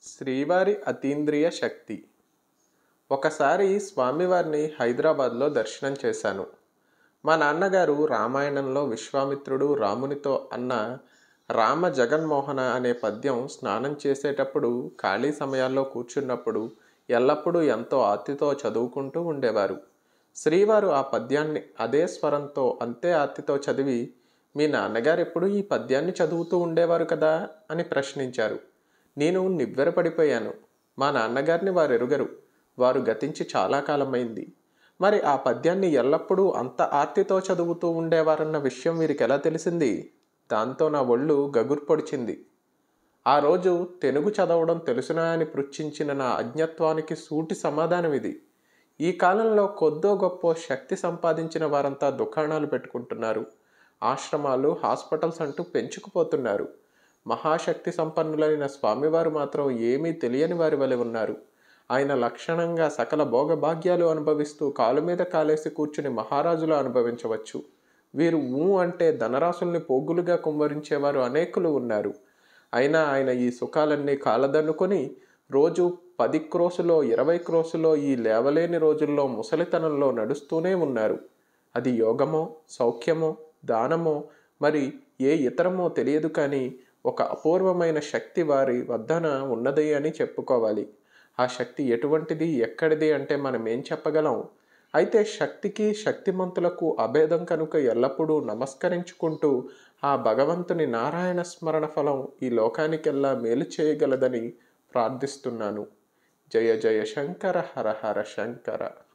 శ్రీవారి అతీంద్రియ శక్తి ఒకసారి స్వామివారిని హైదరాబాద్లో దర్శనం చేశాను మా నాన్నగారు రామాయణంలో విశ్వామిత్రుడు రామునితో అన్న రామ జగన్మోహన అనే పద్యం స్నానం చేసేటప్పుడు ఖాళీ సమయాల్లో కూర్చున్నప్పుడు ఎల్లప్పుడూ ఎంతో ఆర్తితో చదువుకుంటూ ఉండేవారు శ్రీవారు ఆ పద్యాన్ని అదే స్వరంతో అంతే ఆర్తితో చదివి మీ నాన్నగారు ఎప్పుడు ఈ పద్యాన్ని చదువుతూ ఉండేవారు కదా అని ప్రశ్నించారు నేను నివ్వెరపడిపోయాను మా నాన్నగారిని వారు ఎరుగరు వారు గతించి చాలా కాలమైంది మరి ఆ పద్యాన్ని ఎల్లప్పుడూ అంత ఆర్తితో చదువుతూ ఉండేవారన్న విషయం వీరికి ఎలా తెలిసింది దాంతో నా ఒళ్ళు గగుర్పొడిచింది ఆ రోజు తెనుగు చదవడం తెలుసునా అని పృచ్ఛించిన నా అజ్ఞత్వానికి సూటి సమాధానం ఇది ఈ కాలంలో కొద్దో గొప్ప శక్తి సంపాదించిన వారంతా దుకాణాలు పెట్టుకుంటున్నారు ఆశ్రమాలు హాస్పిటల్స్ అంటూ పెంచుకుపోతున్నారు మహాశక్తి సంపన్నులైన స్వామివారు మాత్రం ఏమీ తెలియని వారి వలె ఉన్నారు ఆయన లక్షణంగా సకల భోగభాగ్యాలు అనుభవిస్తూ కాలు మీద కాలేసి కూర్చుని మహారాజులు అనుభవించవచ్చు వీరు ఊ అంటే ధనరాశుల్ని పోగులుగా కుమ్మరించేవారు అనేకులు ఉన్నారు అయినా ఆయన ఈ సుఖాలన్నీ కాలదన్నుకొని రోజు పది క్రోసులో ఇరవై క్రోసులో ఈ లేవలేని రోజుల్లో ముసలితనంలో నడుస్తూనే ఉన్నారు అది యోగమో సౌఖ్యమో దానమో మరి ఏ ఇతరమో తెలియదు కానీ ఒక అపూర్వమైన శక్తి వారి వద్దన ఉన్నది అని చెప్పుకోవాలి ఆ శక్తి ఎటువంటిది ఎక్కడిది అంటే మనం ఏం చెప్పగలం అయితే శక్తికి శక్తిమంతులకు అభేదం కనుక ఎల్లప్పుడూ నమస్కరించుకుంటూ ఆ భగవంతుని నారాయణ స్మరణ ఫలం ఈ లోకానికెల్లా మేలు చేయగలదని ప్రార్థిస్తున్నాను జయ జయ శంకర హర హర శంకర